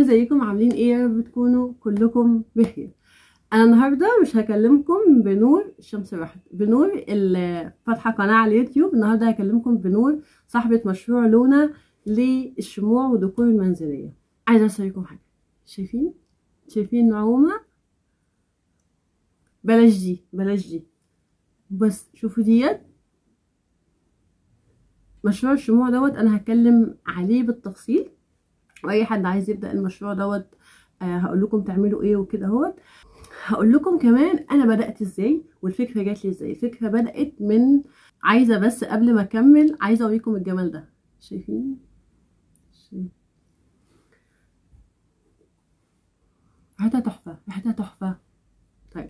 ازيكم عاملين ايه يا رب تكونوا كلكم بخير انا النهارده مش هكلمكم بنور الشمس راحت بنور اللي فاتحه قناه على اليوتيوب النهارده هكلمكم بنور صاحبه مشروع لونا للشموع وديكور المنزليه عايزه اسالكم حاجه شايفين شايفين نعومه بلاش دي بلاش دي بس شوفوا ديت مشروع الشموع دوت انا هتكلم عليه بالتفصيل واي حد عايز يبدا المشروع دوت آه هقول لكم تعملوا ايه وكده اهوت هقول لكم كمان انا بدات ازاي والفكره جات لي ازاي الفكره بدات من عايزه بس قبل ما اكمل عايزه اوريكم الجمال ده شايفين شايفين ريحتها تحفه ريحتها تحفه طيب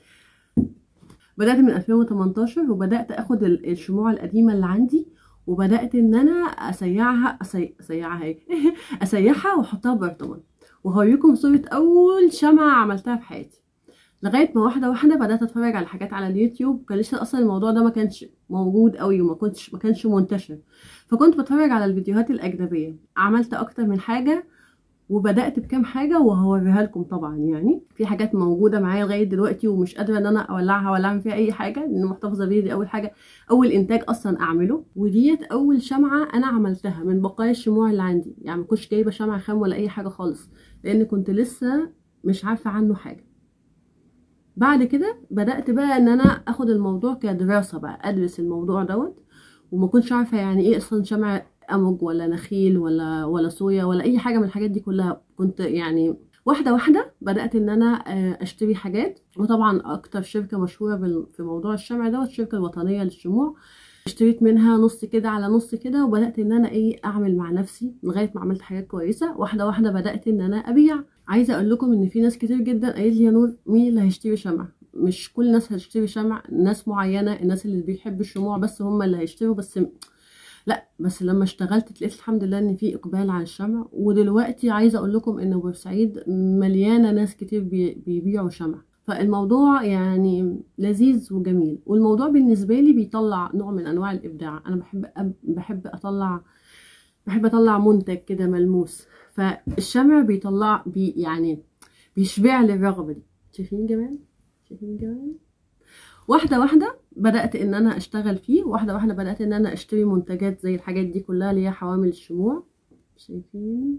بدات من 2018 وبدات اخد الشموع القديمه اللي عندي وبدات ان انا اسيعها أسي... اسيعها ايه اسيحها واحطها برطمان وهوريكم صوره اول شمعه عملتها في حياتي لغايه ما واحده واحده بدات اتفرج على حاجات على اليوتيوب كان لسه اصلا الموضوع ده ما كانش موجود قوي وما كنتش ما كانش منتشر فكنت بتفرج على الفيديوهات الاجنبيه عملت اكتر من حاجه وبدات بكام حاجه وهوريها لكم طبعا يعني في حاجات موجوده معايا لغايه دلوقتي ومش قادره ان انا اولعها ولا اعمل فيها اي حاجه لان محتفظه بيها دي اول حاجه اول انتاج اصلا اعمله وديت اول شمعه انا عملتها من بقايا الشموع اللي عندي يعني ما كنتش جايبه شمعه خام ولا اي حاجه خالص لان كنت لسه مش عارفه عنه حاجه بعد كده بدات بقى ان انا اخد الموضوع كدراسه بقى ادرس الموضوع دوت وما كنتش عارفه يعني ايه اصلا شمع امج ولا نخيل ولا ولا صويا ولا اي حاجه من الحاجات دي كلها كنت يعني واحده واحده بدات ان انا اشتري حاجات وطبعا اكتر شركه مشهوره في موضوع الشمع دوت الشركه الوطنيه للشموع اشتريت منها نص كده على نص كده وبدات ان انا ايه اعمل مع نفسي لغايه ما عملت حاجات كويسه واحده واحده بدات ان انا ابيع عايزه اقول لكم ان في ناس كتير جدا قالت لي يا نور مين اللي هيشتري شمع مش كل الناس هتشتري شمع ناس معينه الناس اللي بيحبوا الشموع بس هم اللي هيشتروا بس لا بس لما اشتغلت لقيت الحمد لله ان في اقبال على الشمع ودلوقتي عايزه اقول لكم ان بورسعيد مليانه ناس كتير بيبيعوا شمع فالموضوع يعني لذيذ وجميل والموضوع بالنسبه لي بيطلع نوع من انواع الابداع انا بحب بحب اطلع بحب اطلع منتج كده ملموس فالشمع بيطلع بي يعني بيشبع لي الرغبه دي شايفين جمال شايفين جمال واحده واحده بدات ان انا اشتغل فيه واحده واحده بدات ان انا اشتري منتجات زي الحاجات دي كلها اللي هي حوامل الشموع شايفين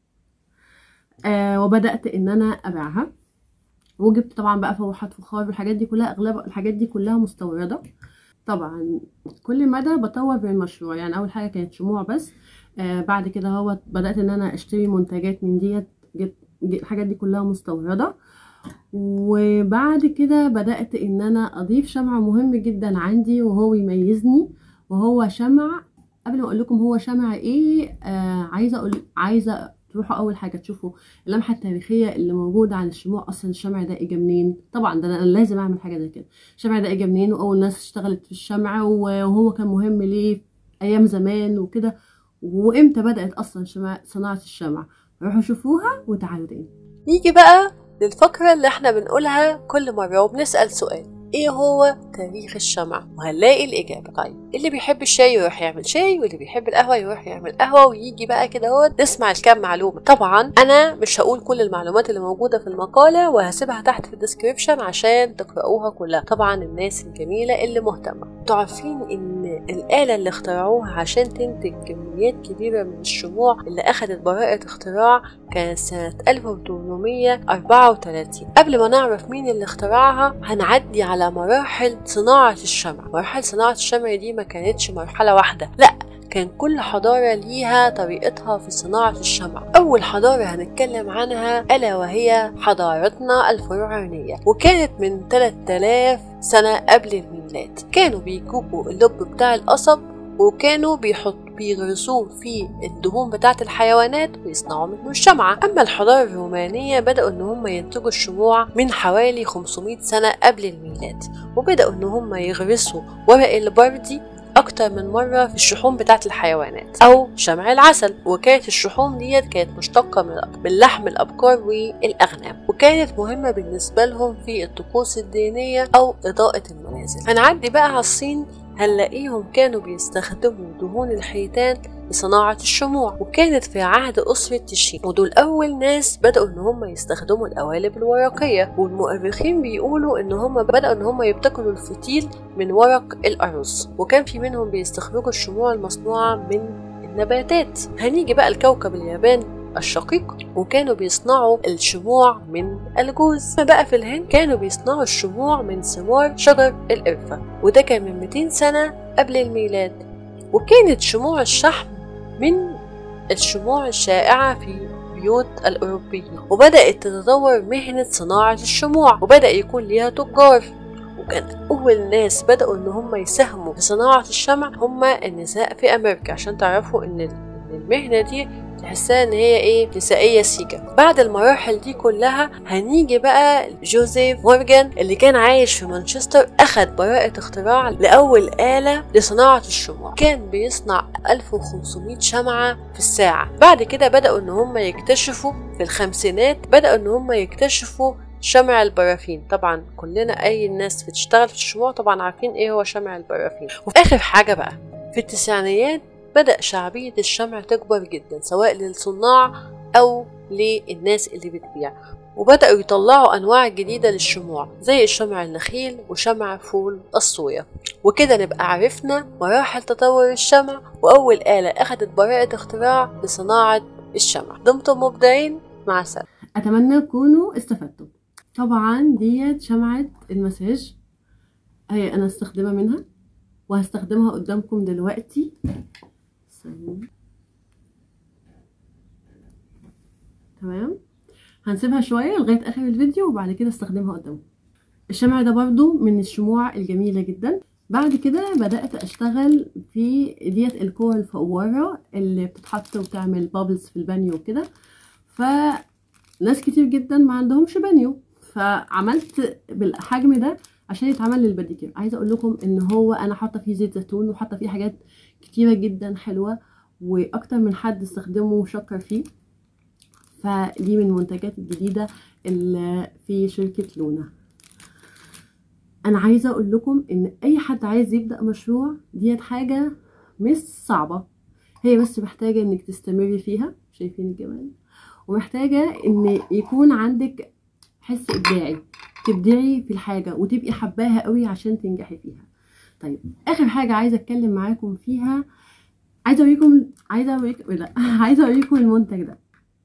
آه وبدات ان انا ابيعها وجبت طبعا بقى فوحات فخار والحاجات دي كلها اغلب الحاجات دي كلها مستورده طبعا كل مدى بطور من المشروع يعني اول حاجه كانت شموع بس آه بعد كده هو بدات ان انا اشتري منتجات من ديت جبت الحاجات دي كلها مستورده وبعد كده بدات ان انا اضيف شمع مهم جدا عندي وهو يميزني وهو شمع قبل ما اقول لكم هو شمع ايه آه عايزه اقول عايزه تروحوا اول حاجه تشوفوا اللمحه التاريخيه اللي موجوده عن الشموع اصلا الشمع ده اجى منين طبعا ده انا لازم اعمل حاجه زي كده الشمع ده اجى منين واول ناس اشتغلت في الشمع وهو كان مهم ليه ايام زمان وكده وامتى بدات اصلا شمع صناعه الشمع روحوا شوفوها وتعالوا تاني نيجي بقى للفقرة اللي احنا بنقولها كل مرة وبنسأل سؤال ايه هو تاريخ الشمع وهنلاقي الاجابه طيب اللي بيحب الشاي يروح يعمل شاي واللي بيحب القهوه يروح يعمل قهوه ويجي بقى كده هو نسمع الكام معلومه طبعا انا مش هقول كل المعلومات اللي موجوده في المقاله وهسيبها تحت في الديسكريبشن عشان تقراوها كلها طبعا الناس الجميله اللي مهتمه انتوا عارفين ان الاله اللي اخترعوها عشان تنتج كميات كبيره من الشموع اللي اخذت براءه اختراع كانت سنه 1834 قبل ما نعرف مين اللي اخترعها هنعدي على مراحل صناعة الشمع مراحل صناعة الشمع دي ما كانتش مرحلة واحدة لا كان كل حضارة ليها طريقتها في صناعة الشمع أول حضارة هنتكلم عنها ألا وهي حضارتنا الفرعونية وكانت من 3000 سنة قبل الميلاد كانوا بيجيبوا اللب بتاع القصب وكانوا بيحطوا بيغرسوه في الدهون بتاعة الحيوانات ويصنعوا منه الشمعة أما الحضارة الرومانية بدأوا إن هم ينتجوا الشموع من حوالي 500 سنة قبل الميلاد وبدأوا إن هم يغرسوا ورق البردي أكتر من مرة في الشحوم بتاعة الحيوانات أو شمع العسل وكانت الشحوم ديت كانت مشتقة من لحم الأبقار والأغنام وكانت مهمة بالنسبة لهم في الطقوس الدينية أو إضاءة المنازل هنعدي بقى على الصين هنلاقيهم كانوا بيستخدموا دهون الحيتان لصناعة الشموع وكانت في عهد أسرة تشين ودول أول ناس بدأوا إن هم يستخدموا القوالب الورقية والمؤرخين بيقولوا إن هم بدأوا إن هم يبتكروا الفتيل من ورق الأرز وكان في منهم بيستخرجوا الشموع المصنوعة من النباتات هنيجي بقى لكوكب اليابان الشقيق وكانوا بيصنعوا الشموع من الجوز بقى في الهند كانوا بيصنعوا الشموع من ثمار شجر القرفة وده كان من 200 سنة قبل الميلاد وكانت شموع الشحم من الشموع الشائعة في بيوت الأوروبيين وبدأت تتطور مهنة صناعة الشموع وبدأ يكون ليها تجار وكان أول ناس بدأوا إن هم يساهموا في صناعة الشمع هم النساء في أمريكا عشان تعرفوا إن المهنة دي تحسها ان هي ايه نسائيه سيجا بعد المراحل دي كلها هنيجي بقى جوزيف مورجان اللي كان عايش في مانشستر اخد براءة اختراع لاول آلة لصناعة الشموع كان بيصنع 1500 شمعة في الساعة بعد كده بدأوا ان هم يكتشفوا في الخمسينات بدأوا ان هم يكتشفوا شمع البرافين طبعا كلنا اي الناس بتشتغل في الشموع طبعا عارفين ايه هو شمع البرافين وفي اخر حاجه بقى في التسعينيات بدأ شعبية الشمع تكبر جدا سواء للصناع أو للناس اللي بتبيع وبدأوا يطلعوا أنواع جديدة للشموع زي الشمع النخيل وشمع فول الصويا وكده نبقى عرفنا مراحل تطور الشمع وأول آلة أخدت براءة اختراع لصناعة الشمع دمتم مبدعين مع السلامة اتمنى تكونوا استفدتوا طبعا ديت شمعة المساج هي انا استخدمها منها وهستخدمها قدامكم دلوقتي ثانية. تمام هنسيبها شوية لغاية اخر الفيديو وبعد كده استخدمها قدامكم الشمع ده برضو من الشموع الجميلة جدا بعد كده بدأت أشتغل في ديت الكور الفوارة اللي بتتحط وتعمل بابلز في البانيو وكده فناس كتير جدا ما عندهمش بانيو فعملت بالحجم ده عشان يتعمل للباديكير عايزه اقول لكم ان هو انا حاطه فيه زيت زيتون وحاطه فيه حاجات كتيره جدا حلوه واكتر من حد استخدمه وشكر فيه فدي من المنتجات الجديده اللي في شركه لونا انا عايزه اقول لكم ان اي حد عايز يبدا مشروع ديت حاجه مش صعبه هي بس محتاجه انك تستمري فيها شايفين الجمال ومحتاجه ان يكون عندك حس ابداعي تبدعي في الحاجه وتبقي حباها قوي عشان تنجحي فيها طيب اخر حاجه عايزه اتكلم معاكم فيها عايزه اوريكم عايزه اوريكم لا عايزه اوريكم المنتج ده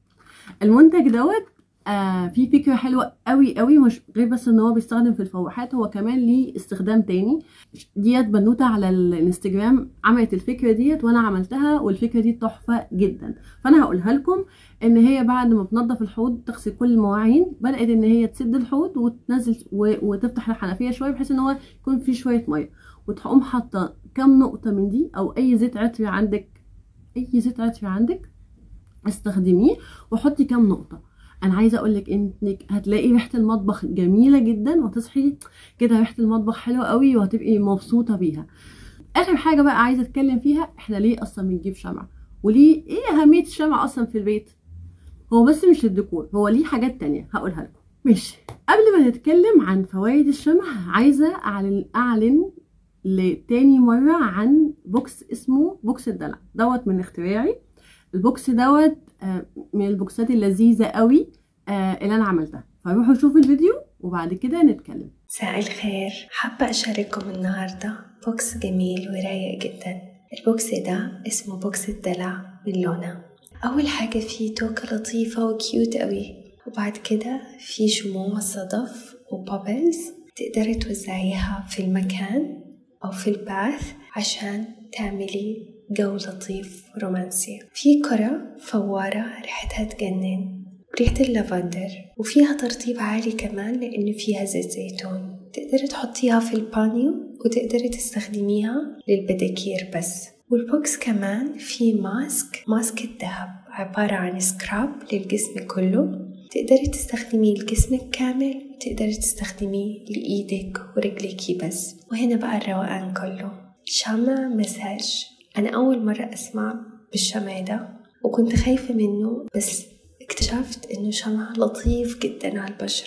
المنتج دوت آه في فكره حلوه قوي قوي مش غير بس ان هو بيستخدم في الفواحات هو كمان ليه استخدام تاني ديت بنوته على الانستجرام عملت الفكره ديت وانا عملتها والفكره دي تحفه جدا فانا هقولها لكم ان هي بعد ما بتنضف الحوض تغسل كل المواعين بدات ان هي تسد الحوض وتنزل وتفتح الحنفيه شويه بحيث ان هو يكون فيه شويه ميه وتقوم حاطه كام نقطه من دي او اي زيت عطري عندك اي زيت عطري عندك استخدميه وحطي كام نقطه انا عايزه اقول لك انك هتلاقي ريحه المطبخ جميله جدا وتصحي كده ريحه المطبخ حلوه قوي وهتبقي مبسوطه بيها اخر حاجه بقى عايزه اتكلم فيها احنا ليه اصلا بنجيب شمع وليه ايه اهميه الشمع اصلا في البيت هو بس مش للديكور هو ليه حاجات تانية هقولها لكم ماشي قبل ما نتكلم عن فوائد الشمع عايزه اعلن اعلن لتاني مره عن بوكس اسمه بوكس الدلع دوت من اختراعي البوكس دوت من البوكسات اللذيذه قوي اللي انا عملتها فروحوا شوفوا الفيديو وبعد كده نتكلم مساء الخير حابة أشارككم النهاردة بوكس جميل ورايق جدا البوكس ده اسمه بوكس الدلع من لونا أول حاجة فيه توكة لطيفة وكيوت قوي وبعد كده في شموع صدف وبابلز تقدري توزعيها في المكان أو في الباث عشان تعملي جو لطيف رومانسي في كرة فوارة ريحتها تجنن ريحة اللافندر وفيها ترطيب عالي كمان لأنه فيها زيت زيتون تقدري تحطيها في البانيو وتقدري تستخدميها للبديكير بس والبوكس كمان فيه ماسك ماسك الذهب عبارة عن سكراب للجسم كله تقدري تستخدميه لجسمك كامل وتقدري تستخدميه لإيدك ورجليكي بس وهنا بقى الروقان كله شمع مساج أنا أول مرة أسمع بالشمع ده وكنت خايفة منه بس اكتشفت إنه شمع لطيف جدا على البشرة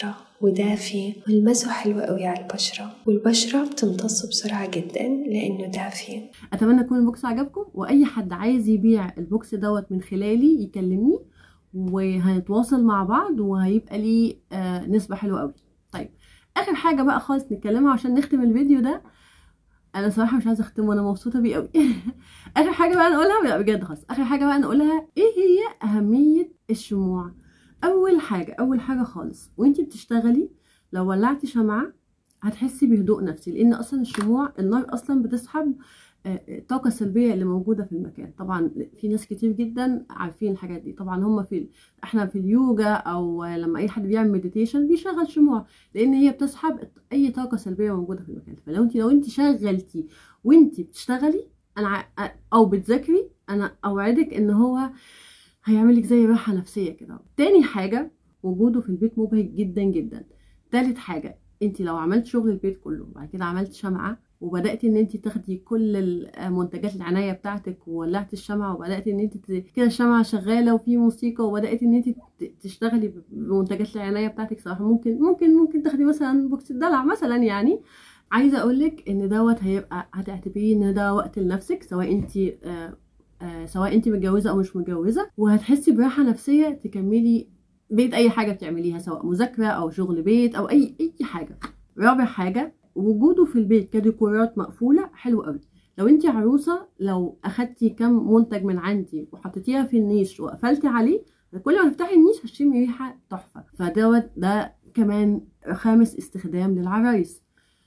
ودافي والمسه حلو قوي على البشرة والبشرة بتمتص بسرعة جدا لأنه دافي اتمنى يكون البوكس عجبكم واي حد عايز يبيع البوكس دوت من خلالي يكلمني وهنتواصل مع بعض وهيبقى ليه آه نسبه حلوه قوي طيب اخر حاجه بقى خالص نتكلمها عشان نختم الفيديو ده انا صراحه مش عايزه اختمه وانا مبسوطه بيه قوي اخر حاجه بقى نقولها لا بجد خالص اخر حاجه بقى نقولها ايه هي اهميه الشموع اول حاجه اول حاجه خالص وانتي بتشتغلي لو ولعتي شمعه هتحسي بهدوء نفسي لان اصلا الشموع النار اصلا بتسحب الطاقه السلبيه اللي موجوده في المكان طبعا في ناس كتير جدا عارفين الحاجات دي طبعا هم في احنا في اليوجا او لما اي حد بيعمل مديتيشن بيشغل شموع لان هي بتسحب اي طاقه سلبيه موجوده في المكان فلو انت لو انت شغلتي وانت بتشتغلي انا او بتذاكري انا اوعدك ان هو هيعملك زي راحه نفسيه كده تاني حاجه وجوده في البيت مبهج جدا جدا تالت حاجه انت لو عملت شغل البيت كله وبعد كده عملت شمعه وبداتي ان انت تاخدي كل المنتجات العنايه بتاعتك وولعتي الشمعه وبداتي ان انت كده الشمعه شغاله وفي موسيقى وبداتي ان انت تشتغلي بمنتجات العنايه بتاعتك صراحه ممكن ممكن ممكن تاخدي مثلا بوكس الدلع مثلا يعني عايزه اقولك ان دوت هيبقى هتعتبريه ان ده وقت لنفسك سواء انت آه آه سواء انت متجوزه او مش متجوزه وهتحسي براحه نفسيه تكملي بقيت اي حاجه بتعمليها سواء مذاكره او شغل بيت او اي اي حاجه رابع حاجه وجوده في البيت كديكورات مقفوله حلو قوي لو انت عروسه لو اخدتي كام منتج من عندي وحطيتيها في النيش وقفلتي عليه كل ما تفتحي النيش هتشمي ريحه تحفه فدوت ده كمان خامس استخدام للعرايس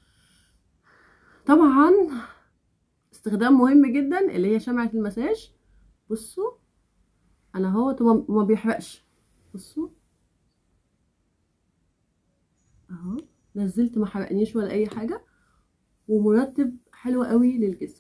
طبعا استخدام مهم جدا اللي هي شمعة المساج بصوا انا اهوت وما بيحرقش بصوا اهو نزلت ما حرقنيش ولا اي حاجه ومرتب حلو قوي للجسم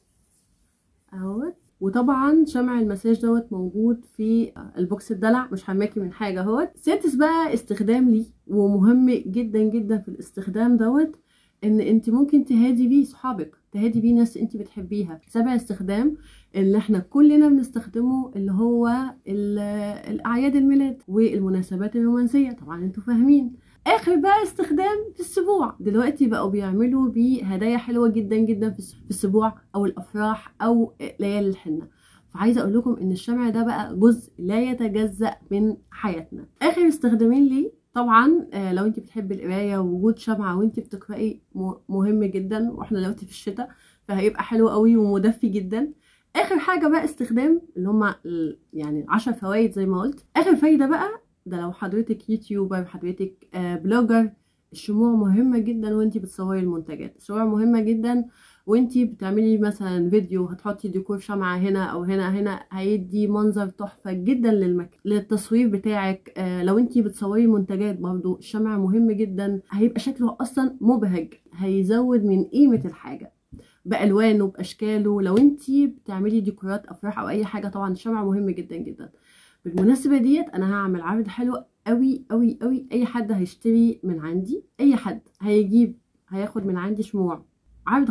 اهوت وطبعا شمع المساج دوت موجود في البوكس الدلع مش حماكي من حاجه اهوت سادس بقى استخدام ليه ومهم جدا جدا في الاستخدام دوت ان انت ممكن تهادي بيه صحابك تهادي بيه ناس انت بتحبيها سابع استخدام اللي احنا كلنا بنستخدمه اللي هو الاعياد الميلاد والمناسبات الرومانسيه طبعا انتوا فاهمين اخر بقى استخدام في السبوع دلوقتي بقوا بيعملوا بيه هدايا حلوه جدا جدا في السبوع او الافراح او ليالي الحنه فعايزه اقول لكم ان الشمع ده بقى جزء لا يتجزا من حياتنا اخر استخدامين ليه طبعا لو انت بتحبي القرايه ووجود شمعه وانت بتقراي مهم جدا واحنا دلوقتي في الشتاء فهيبقى حلو قوي ومدفي جدا اخر حاجه بقى استخدام اللي هما يعني عشر فوائد زي ما قلت اخر فايده بقى ده لو حضرتك يوتيوبر حضرتك بلوجر الشموع مهمة جدا وانتي بتصوري المنتجات الشموع مهمة جدا وانتي بتعملي مثلا فيديو هتحطي ديكور شمعة هنا او هنا هنا هيدي منظر تحفة جدا للمكان للتصوير بتاعك آه لو انتي بتصوري منتجات برضو الشمع مهم جدا هيبقى شكله اصلا مبهج هيزود من قيمة الحاجة بالوانه باشكاله لو انتي بتعملي ديكورات افراح او اي حاجة طبعا الشمع مهم جدا جدا بالمناسبة ديت انا هعمل عرض حلو قوي قوي قوي اي حد هيشتري من عندي اي حد هيجيب هياخد من عندي شموع عرض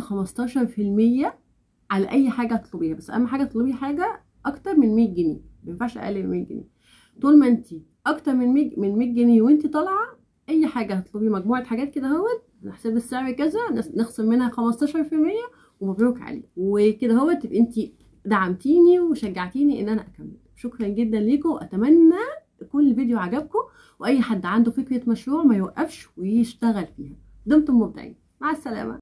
15% على اي حاجة تطلبيها بس اهم حاجة تطلبي حاجة اكتر من 100 جنيه مينفعش اقل من 100 جنيه طول ما انت اكتر من 100 من 100 جنيه وانت طالعة اي حاجة هتطلبي مجموعة حاجات كده اهوت نحسب السعر كذا نخصم منها 15% ومبروك عليك وكده اهوت تبقي انت دعمتيني وشجعتيني ان انا اكمل شكرا جدا ليكم واتمنى يكون الفيديو عجبكم واي حد عنده فكره مشروع ما يوقفش ويشتغل فيها دمتم مبدعين مع السلامه